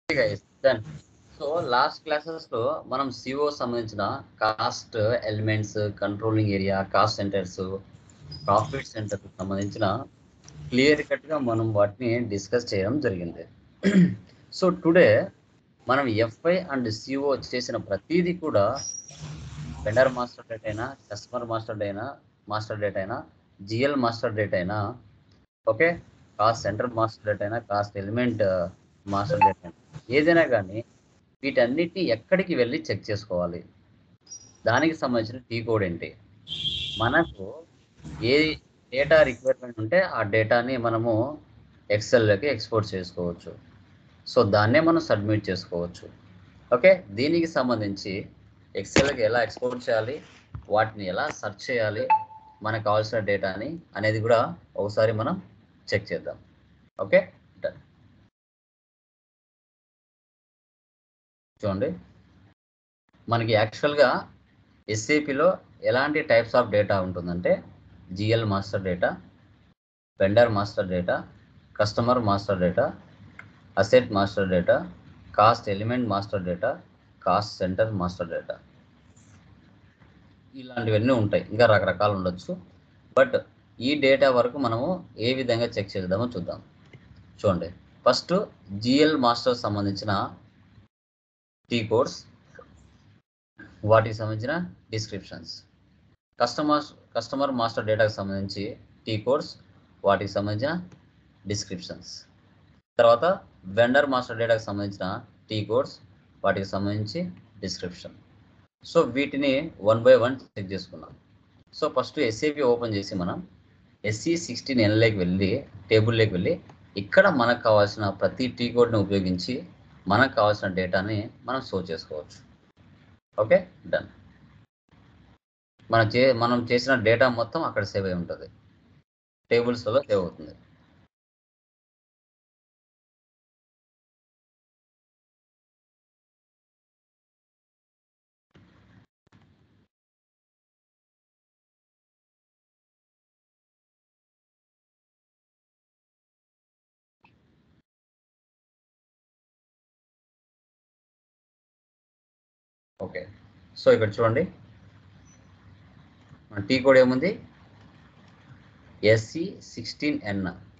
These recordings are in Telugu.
డన్ సో లాస్ట్ క్లాసెస్ లో మనం సిఓ సంబంధించిన cost elements controlling area cost centers profit center సంబంధించిన క్లియర్ కట్ గా మనం వాటిని డిస్కస్ చేయడం జరిగింది సో టుడే మనం ఎఫ్ఐ అండ్ సిఓ చేసిన ప్రతిదీ కూడా వెండర్ మాస్టర్ డేట్ అయినా కస్టమర్ మాస్టర్ డేట్ అయినా మాస్టర్ డేట్ అయినా జిఎల్ మాస్టర్ డేట్ అయినా okay cost center master data అయినా కాస్ట్ ఎలిమెంట్ మాస్టర్ డేట్ అయినా ఏదైనా కానీ వీటన్నిటిని ఎక్కడికి వెళ్ళి చెక్ చేసుకోవాలి దానికి సంబంధించిన టీ కోడ్ ఏంటి మనకు ఏ డేటా రిక్వైర్మెంట్ ఉంటే ఆ డేటాని మనము ఎక్సెల్లోకి ఎక్స్పోర్ట్ చేసుకోవచ్చు సో దాన్నే మనం సబ్మిట్ చేసుకోవచ్చు ఓకే దీనికి సంబంధించి ఎక్సెల్కి ఎలా ఎక్స్పోర్ట్ చేయాలి వాటిని ఎలా సెర్చ్ చేయాలి మనకు కావాల్సిన డేటాని అనేది కూడా ఒకసారి మనం చెక్ చేద్దాం ఓకే డన్ చూడండి మనకి యాక్చువల్గా ఎస్ఏపిలో ఎలాంటి టైప్స్ ఆఫ్ డేటా ఉంటుందంటే GL master data vendor master data customer master data asset master data cost element master data cost center master data ఇలాంటివన్నీ ఉంటాయి ఇంకా రకరకాలు ఉండొచ్చు బట్ ఈ డేటా వరకు మనము ఏ విధంగా చెక్ చేద్దామో చూద్దాం చూడండి ఫస్ట్ జిఎల్ మాస్టర్ సంబంధించిన టీ కోడ్స్ వాటికి సంబంధించిన డిస్క్రిప్షన్స్ కస్టమర్ కస్టమర్ మాస్టర్ డేటాకి సంబంధించి టీ కోడ్స్ వాటికి సంబంధించిన డిస్క్రిప్షన్స్ తర్వాత వెండర్ మాస్టర్ డేటాకి సంబంధించిన టీ కోడ్స్ వాటికి సంబంధించి డిస్క్రిప్షన్ సో వీటిని వన్ బై వన్ చెక్ చేసుకున్నాం సో ఫస్ట్ ఎస్ఏపి ఓపెన్ చేసి మనం ఎస్సీ సిక్స్టీన్ ఎన్లోకి వెళ్ళి టేబుల్లోకి వెళ్ళి ఇక్కడ మనకు కావాల్సిన ప్రతి టీ కోడ్ని ఉపయోగించి మనకు కావాల్సిన డేటాని మనం సో చేసుకోవచ్చు ఓకే డన్ మనం చే మనం చేసిన డేటా మొత్తం అక్కడ సేవ్ అయి ఉంటుంది టేబుల్స్లో సేవ్ అవుతుంది ఓకే సో ఇక్కడ చూడండి మన టీ కోడ్ ఏముంది SE sixteen N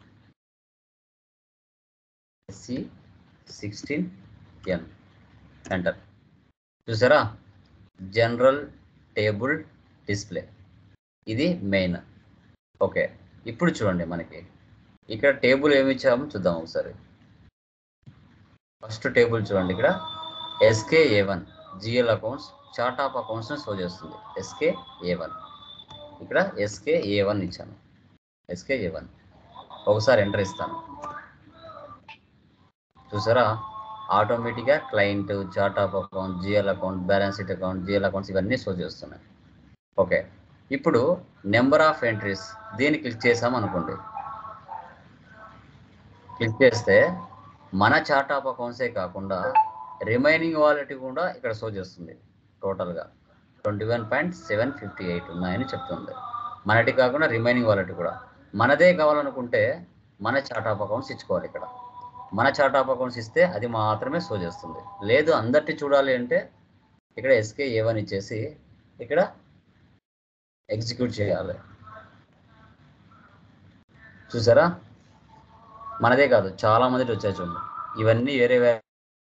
SE sixteen N enter చూసారా జనరల్ టేబుల్ డిస్ప్లే ఇది మెయిన్ ఓకే ఇప్పుడు చూడండి మనకి ఇక్కడ టేబుల్ ఏమి ఇచ్చామో చూద్దాం ఒకసారి ఫస్ట్ టేబుల్ చూడండి ఇక్కడ SK A one GL accounts chart of accounts show చేస్తుంది ఎస్కే ఏ వన్ ఇక్కడ ఎస్కే ఏ వన్ ఇచ్చాను ఎస్కే ఏ వన్ ఒకసారి ఎంటర్ ఇస్తాను చూసారా ఆటోమేటిక్గా client chart of account GL account balance sheet account GL accounts ఇవన్నీ షో చేస్తున్నాయి ఓకే ఇప్పుడు నెంబర్ ఆఫ్ ఎంట్రీస్ దీన్ని క్లిక్ చేసాం అనుకోండి క్లిక్ చేస్తే మన చార్ట్ ఆఫ్ అకౌంట్సే కాకుండా రిమైనింగ్ వాలెట్ కూడా ఇక్కడ షో చేస్తుంది టోటల్గా twenty one point seven fifty eight ఉన్నాయని చెప్తుంది మనటి కాకుండా రిమైనింగ్ వాలెట్ కూడా మనదే కావాలనుకుంటే మన చార్ట్ ఆఫ్ అకౌంట్స్ ఇచ్చుకోవాలి ఇక్కడ మన చార్ట్ ఆఫ్ అకౌంట్స్ ఇస్తే అది మాత్రమే షో చేస్తుంది లేదు అందరిటి చూడాలి అంటే ఇక్కడ ఎస్కే ఏ వన్ ఇచ్చేసి ఇక్కడ ఎగ్జిక్యూట్ చేయాలి చూసారా మనదే కాదు చాలా మంది వచ్చాయి చూడండి ఇవన్నీ వేరే వేరే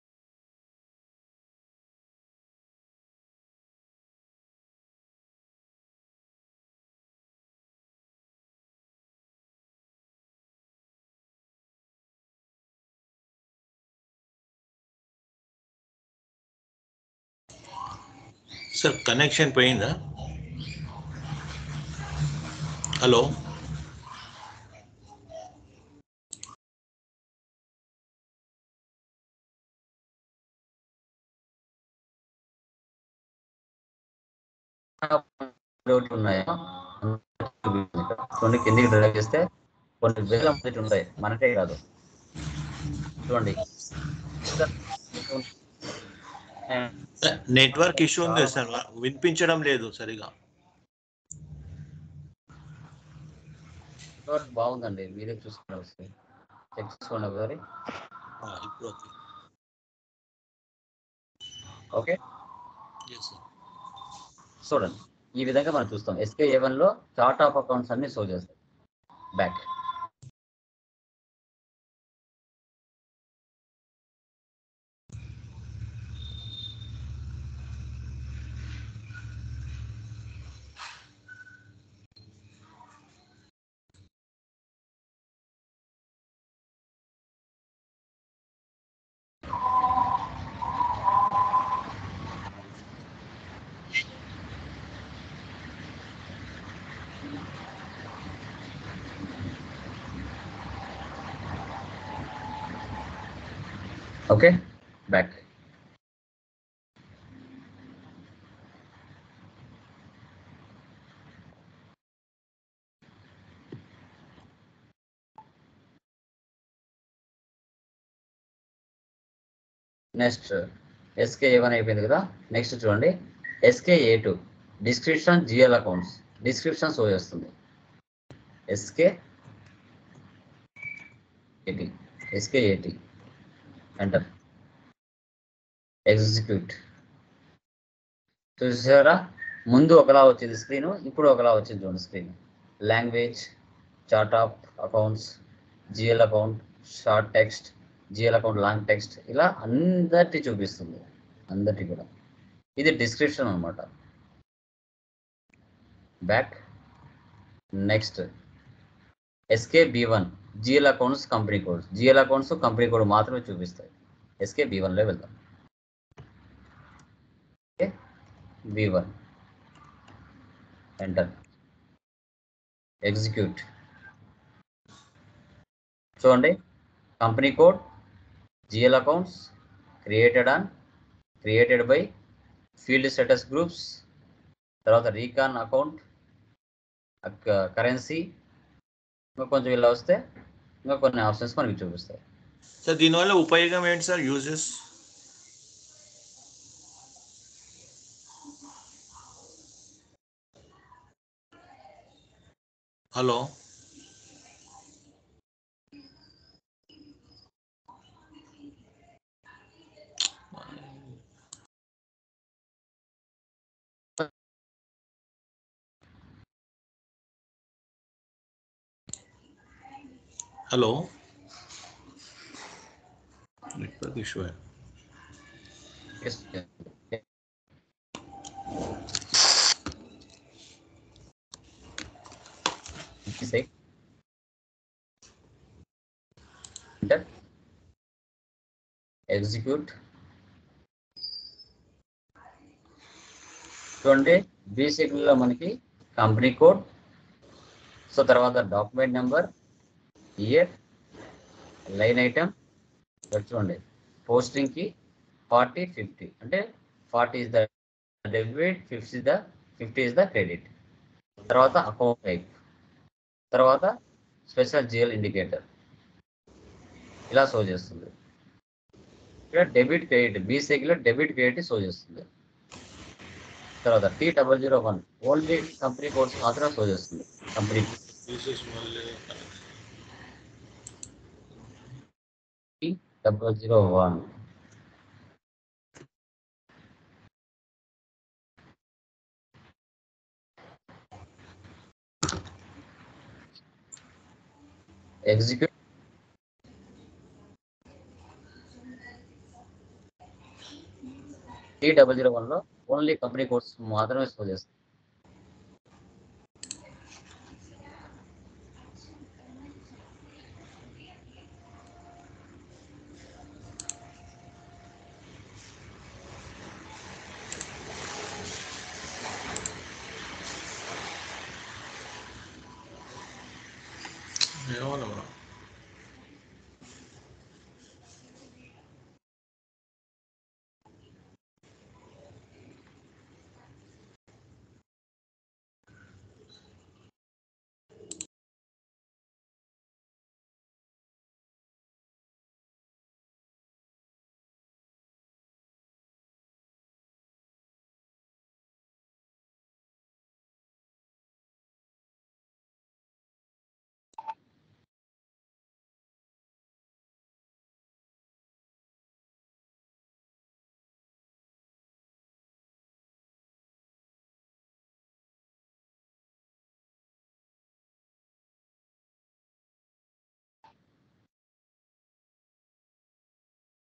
సార్ కనెక్షన్ పోయిందా హలో డౌట్లు ఉన్నాయో కొన్ని కిందికి డ్రైవ్ చేస్తే కొన్ని వేల మంది ఉంటాయి మనకే కాదు చూడండి నెట్వర్క్ ఇష్యూ ఉంది సార్ వినిపించడం లేదు సరిగా నెట్వర్క్ బాగుందండి మీరే చూసుకోండి ఒకసారి చెక్ చేసుకోండి ఒకసారి ఆ, ఇప్పుడు ఓకే ఓకే ఎస్ సార్ చూడండి ఈ విధంగా మనం చూస్తాం ఎస్కే ఏవన్ లో చార్ట్ ఆఫ్ అకౌంట్స్ అన్ని షో చేస్తాయి back okay back next SK A one అయిపోయింది కదా నెక్స్ట్ చూడండి SK A two description GL accounts description show చేస్తుంది SK AT SK AT enter execute చూసారా ముందు ఒకలా వచ్చింది స్క్రీన్ ఇప్పుడు ఒకలా వచ్చింది చూడండి screen language chart of accounts GL account short text GL account long text ఇలా అందరిటి చూపిస్తుంది అందరిటి కూడా ఇది డిస్క్రిప్షన్ అనమాట back next SK B one GL accounts company codes GL accounts company code మాత్రమే చూపిస్తాయి ఎస్కే బి వన్లో వెళ్దాం okay B one enter execute చూడండి company code GL accounts created on created by field status groups తర్వాత రీకాన్ అకౌంట్ కరెన్సీ ఇంకా కొంచెం ఇలా వస్తే ఇంకా కొన్ని ఆప్షన్స్ మనకి చూపిస్తాయి సార్ దీనివల్ల ఉపయోగం ఏంటి sir uses hello hello network issue Yes. Say. Enter. Execute. చూడండి బేసిక్లో మనకి కంపెనీ కోడ్ సో తర్వాత document number year line item చూడండి పోస్టింగ్కి ఫార్టీ ఫిఫ్టీ అంటే forty is the debit fifty is the fifty is the credit తర్వాత అకౌంట్ టైప్ తర్వాత స్పెషల్ జిఎల్ ఇండికేటర్ ఇలా షో చేస్తుంది ఇక్కడ డెబిట్ క్రెడిట్ బీసీలో డెబిట్ క్రెడిట్ షో చేస్తుంది తర్వాత T double zero one only company codes మాత్రం షో చేస్తుంది company T double zero one execute T double zero వన్లో ఓన్లీ కంపెనీ కోడ్స్ మాత్రమే షో చేస్తుంది ఏమన్నా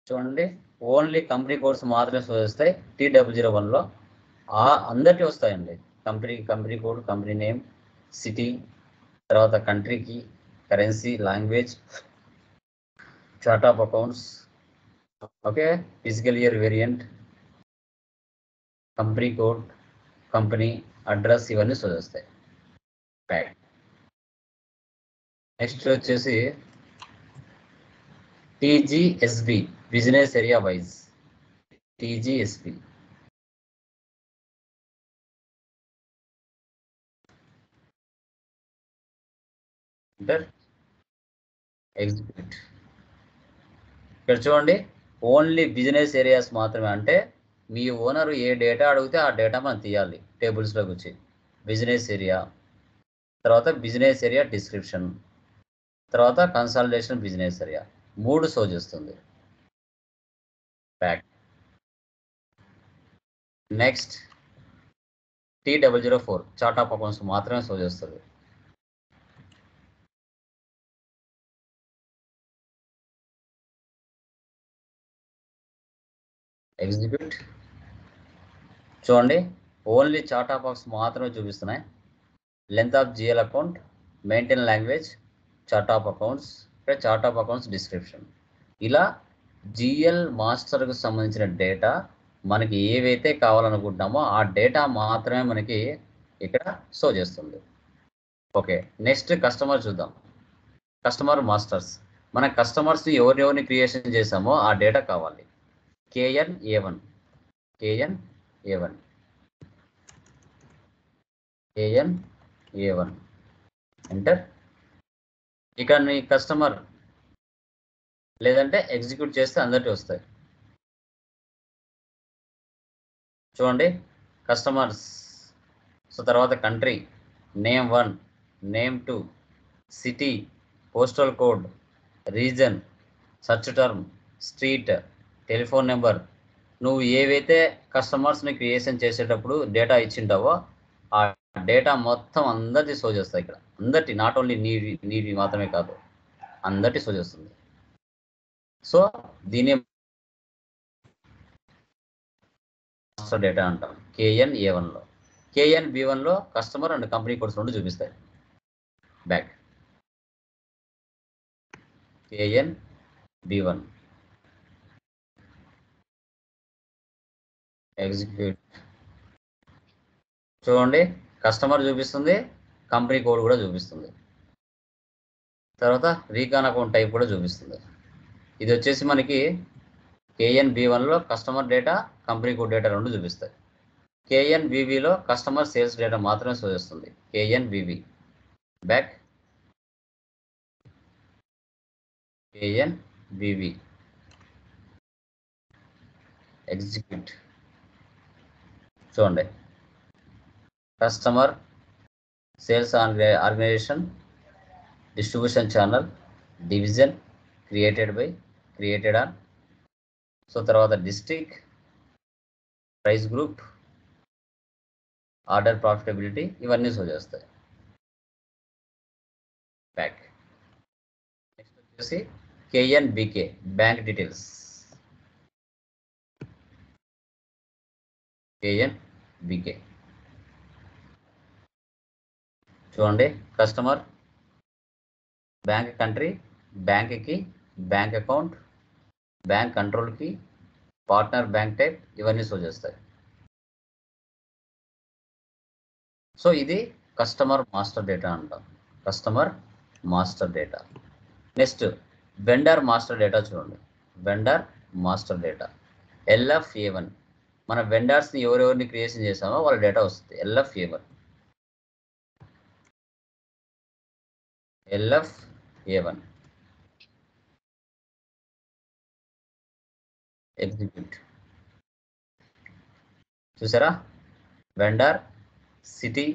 చూడండి ఓన్లీ కంపెనీ కోడ్స్ మాత్రమే శోధిస్తాయి టీ డబుల్ జీరో వన్లో ఆ అందరికీ వస్తాయండి company company code company name city తర్వాత కంట్రీకి currency language chart of accounts okay physical year variant company code company address ఇవన్నీ శోధిస్తాయి బ్యాక్ నెక్స్ట్ వచ్చేసి TGSB business area wise TGSB enter execute ఇక్కడ చూడండి ఓన్లీ బిజినెస్ ఏరియాస్ మాత్రమే అంటే మీ ఓనర్ ఏ డేటా అడిగితే ఆ డేటా మనం తీయాలి టేబుల్స్లోకి వచ్చి బిజినెస్ ఏరియా తర్వాత బిజినెస్ ఏరియా డిస్క్రిప్షన్ తర్వాత కన్సల్టేషన్ బిజినెస్ ఏరియా మూడు షో చేస్తుంది back next T double zero four chart of accounts మాత్రమే షో చేస్తుంది ఎగ్జిక్యూట్ చూడండి ఓన్లీ చార్ట్ ఆఫ్ అకౌంట్స్ మాత్రమే చూపిస్తున్నాయి length of GL account maintain language chart of accounts ఇక్కడ చార్ట్ ఆఫ్ అకౌంట్స్ డిస్క్రిప్షన్ ఇలా జిఎల్ మాస్టర్కు సంబంధించిన డేటా మనకి ఏవైతే కావాలనుకుంటున్నామో ఆ డేటా మాత్రమే మనకి ఇక్కడ షో చేస్తుంది ఓకే నెక్స్ట్ కస్టమర్ చూద్దాం కస్టమర్ మాస్టర్స్ మన కస్టమర్స్ ఎవరెవరిని క్రియేషన్ చేసామో ఆ డేటా కావాలి KN A one KN A one KN A one enter ఇక్కడ నీ కస్టమర్ లేదంటే ఎగ్జిక్యూట్ చేస్తే అందరికీ వస్తాయి చూడండి కస్టమర్స్ సో తర్వాత country name one name two city postal code region search term street telephone number నువ్వు ఏవైతే కస్టమర్స్ని క్రియేషన్ చేసేటప్పుడు డేటా ఇచ్చింటావో ఆ డేటా మొత్తం అందరిది షో చేస్తాయి ఇక్కడ అందరి నాట్ ఓన్లీ నీవి నీవి మాత్రమే కాదు అందరి షో చేస్తుంది సో దీని మాస్టర్ డేటా అంటాం కేఎన్ ఏ వన్లో కేఎన్ బి వన్లో కస్టమర్ అండ్ కంపెనీ కోడ్స్ రెండు చూపిస్తాయి back KN B one execute చూడండి కస్టమర్ చూపిస్తుంది కంపెనీ కోడ్ కూడా చూపిస్తుంది తర్వాత రీకాన్ అకౌంట్ టైప్ కూడా చూపిస్తుంది ఇది వచ్చేసి మనకి కేఎన్ బి వన్లో customer data company code data రెండు చూపిస్తాయి కేఎన్ బీబీలో కస్టమర్ సేల్స్ డేటా మాత్రమే చూపిస్తుంది KN BB back KN BB execute చూడండి customer sales organization distribution channel division created by created on so తర్వాత district price group order profitability ఇవన్నీ షో చేస్తాయి బ్యాక్ నెక్స్ట్ వచ్చేసి KN BK bank details KN BK చూడండి కస్టమర్ బ్యాంక్ కంట్రీ బ్యాంక్కి బ్యాంక్ అకౌంట్ బ్యాంక్ కంట్రోల్కి పార్ట్నర్ బ్యాంక్ టైప్ ఇవన్నీ షో చేస్తాయి సో ఇది కస్టమర్ మాస్టర్ డేటా అంటాం customer master data next vendor master data చూడండి vendor master data LF A one మన వెండర్స్ని ఎవరెవరిని క్రియేషన్ చేసామో వాళ్ళ డేటా వస్తుంది LF A one LF A one execute చూసారా వెండర్ సిటీ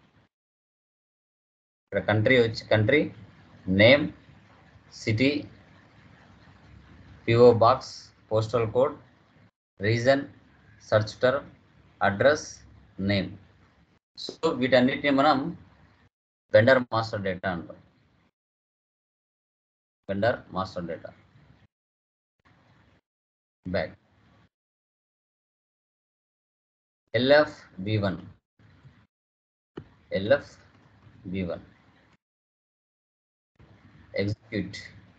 ఇక్కడ కంట్రీ వచ్చి country name city PO box postal code region search term address name so వీటన్నిటిని మనం వెండర్ మాస్టర్ డేటా అంటాం vendor master data back LF B one LF B one execute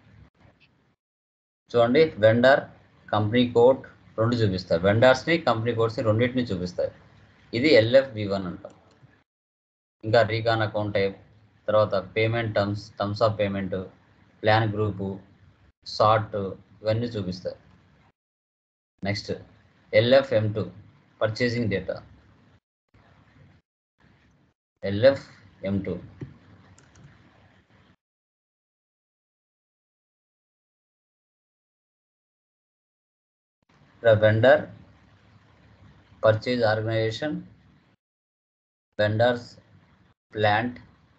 చూడండి వెండర్ కంపెనీ కోడ్ రెండు చూపిస్తాయి వెండర్స్ని కంపెనీ కోడ్స్ని రెండింటిని చూపిస్తాయి ఇది ఎల్ఎఫ్ బి వన్ అంటాం ఇంకా రీకాన్ అకౌంట్ టైప్ తర్వాత payment terms terms of payment plan group short ఇవన్నీ చూపిస్తాయి next LF M two purchasing data LF M two ఇక్కడ vendor purchase organization vendors plant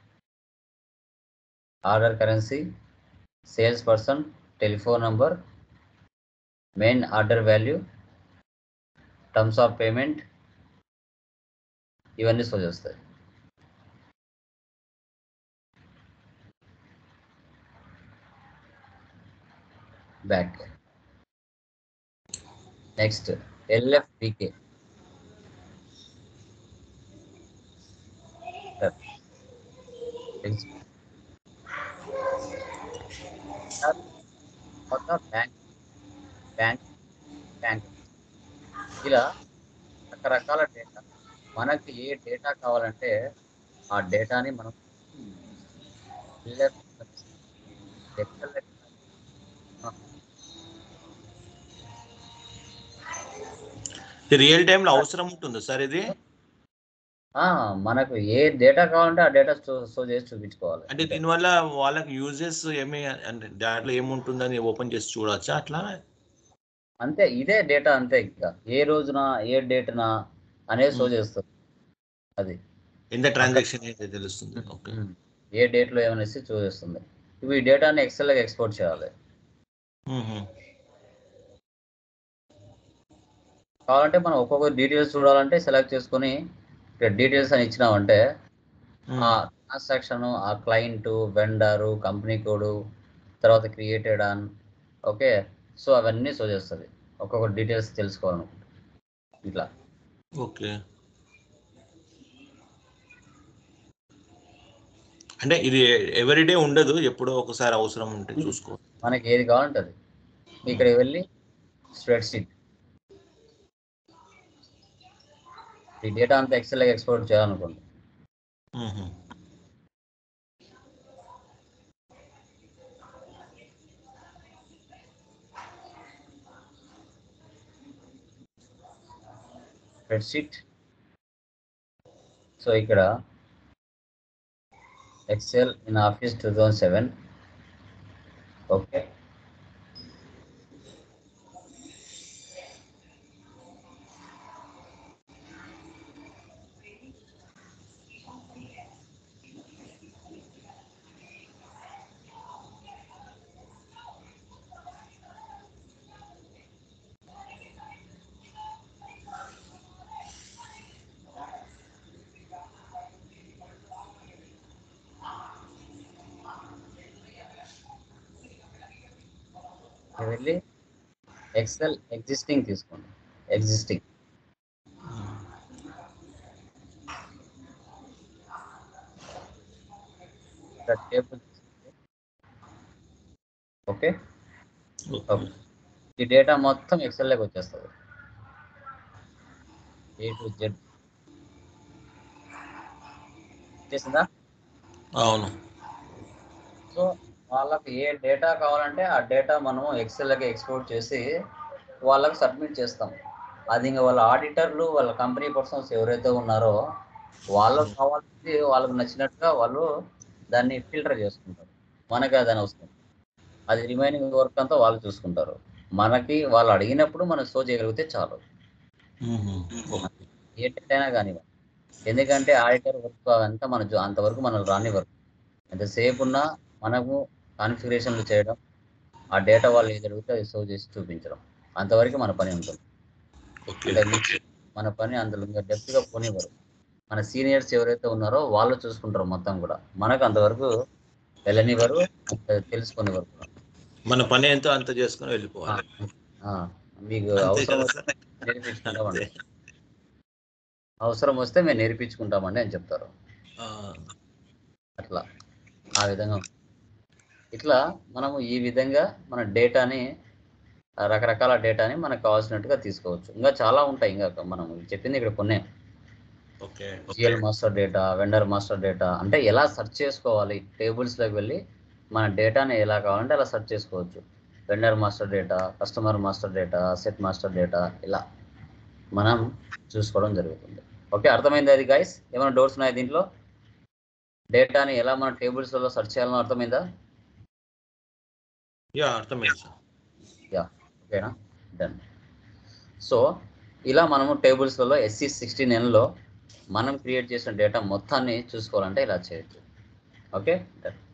order currency sales person telephone number main order value terms of payment ఇవన్నీ సో చేస్తాయి బ్యాక్ నెక్స్ట్ ఎల్ఎఫ్ పీకే మొత్తం బ్యాంక్ బ్యాంక్ బ్యాంక్ ఇలా రకరకాల డేటా మనకి ఏ డేటా కావాలంటే ఆ డేటాని మనం LF ఎక్సెల్ రియల్ టైంలో అవసరం ఉంటుందా సార్ ఇది ఆ, మనకు ఏ డేటా కావాలంటే ఆ డేటా స్టో స్టోర్ చేసి చూపించుకోవాలి అంటే దీనివల్ల వాళ్ళకి యూజెస్ ఏమి అంటే దాంట్లో ఏముంటుందని ఓపెన్ చేసి చూడొచ్చా అట్లా అంతే ఇదే డేటా అంతే ఇంకా ఏ రోజున ఏ డేట్న అనేది షో చేస్తుంది అది ఎంత ట్రాన్సాక్షన్ అయితే తెలుస్తుంది ఓకే ఏ డేట్లో ఏమనేసి చూపిస్తుంది ఇవి ఈ డేటాని ఎక్సెల్గా ఎక్స్పోర్ట్ చేయాలి కావాలంటే మనం ఒక్కొక్క డీటెయిల్స్ చూడాలంటే సెలెక్ట్ చేసుకొని ఇక్కడ డీటెయిల్స్ అని ఇచ్చినామంటే ఆ ట్రాన్సాక్షన్ ఆ క్లయింట్ వెండరు కంపెనీ కోడ్ తర్వాత క్రియేటెడ్ ఆన్ ఓకే సో అవన్నీ షో చేస్తుంది ఒక్కొక్క డీటెయిల్స్ తెలుసుకోవాలనుకుంటే ఇట్లా ఓకే అంటే ఇది ఎవ్రీడే ఉండదు ఎప్పుడో ఒకసారి అవసరం ఉంటే చూసుకో మనకి ఏది కావాలంటే అది ఇక్కడికి వెళ్ళి స్ప్రెడ్ షీట్ ఈ డేటా అంతా ఎక్సెల్ ఎక్స్పోర్ట్ చేయాలనుకోండి మ్మ్. స్ప్రెడ్ షీట్ సో ఇక్కడ Excel in Office two thousand seven okay ఇక్కడ వెళ్ళి ఎక్సెల్ ఎగ్జిస్టింగ్ తీసుకోండి ఎగ్జిస్టింగ్ ఇక్కడ టేబుల్ ఓకే ఓకే ఈ డేటా మొత్తం ఎక్సెల్లోకి వచ్చేస్తుంది ఏ టు జెడ్ చేసిందా అవును సో వాళ్ళకి ఏ డేటా కావాలంటే ఆ డేటా మనం ఎక్సెల్కి ఎక్స్పోర్ట్ చేసి వాళ్ళకి సబ్మిట్ చేస్తాం అది ఇంకా వాళ్ళ ఆడిటర్లు వాళ్ళ కంపెనీ పర్సన్స్ ఎవరైతే ఉన్నారో వాళ్ళకు కావాల్సింది వాళ్ళకి నచ్చినట్టుగా వాళ్ళు దాన్ని ఫిల్టర్ చేసుకుంటారు మనకి అది వస్తుంది అది రిమైనింగ్ వర్క్ అంతా వాళ్ళు చూసుకుంటారు మనకి వాళ్ళు అడిగినప్పుడు మనం షో చేయగలిగితే చాలు మ్మ్. ఏ డేటా అయినా కానివ్వండి ఎందుకంటే ఆడిటర్ వర్క్ అవంతా మన జో- అంతవరకు మనం రాని వర్క్ ఎంతసేపు ఉన్నా మనము కాన్ఫిగరేషన్లు చేయడం ఆ డేటా వాళ్ళు ఏది అడిగితే అది షో చేసి చూపించడం అంతవరకు మన పని ఉంటుంది ఓకే అంటే మీకు మన పని అందులో ఇంకా డెప్త్గా పోనివ్వరు మన సీనియర్స్ ఎవరైతే ఉన్నారో వాళ్ళు చూసుకుంటారు మొత్తం కూడా మనకు అంతవరకు వెళ్ళనివ్వరు అంత తెలుసుకునేవారు కూడా. మన పని ఎంతో అంత చేసుకుని వెళ్ళిపోవాలి ఆ, మీకు అంతే అవసరం కదా వస్తే సార్ నేర్పించుకుంటామండి అంతే. అవసరం వస్తే మేము నేర్పించుకుంటామండి అని చెప్తారు ఆ, అట్లా ఆ విధంగా ఉంటుంది. ఇట్లా మనము ఈ విధంగా మన డేటాని ఆ, రకరకాల డేటాని మనకు కావాల్సినట్టుగా తీసుకోవచ్చు ఇంకా చాలా ఉంటాయి ఇంకా మనం చెప్పింది ఇక్కడ కొన్ని okay GL master data vendor master data అంటే ఎలా సెర్చ్ చేసుకోవాలి టేబుల్స్లోకి వెళ్ళి మన డేటాని ఎలా కావాలంటే అలా సెర్చ్ చేసుకోవచ్చు vendor master data customer master data set master data ఇలా మనం చూసుకోవడం జరుగుతుంది ఓకే అర్థమైంది అది గైస్ ఏమైనా డౌట్స్ ఉన్నాయి దీంట్లో డేటాని ఎలా మన టేబుల్స్లో సెర్చ్ చేయాలని అర్థమైందా యా అర్థమైంది సార్ యా ఓకేనా డన్ సో ఇలా మనము టేబుల్స్లలో ఎస్సీ సిక్స్టీన్ ఎన్లో మనం క్రియేట్ చేసిన డేటా మొత్తాన్ని చూసుకోవాలంటే ఇలా చేయొచ్చు ఓకే డన్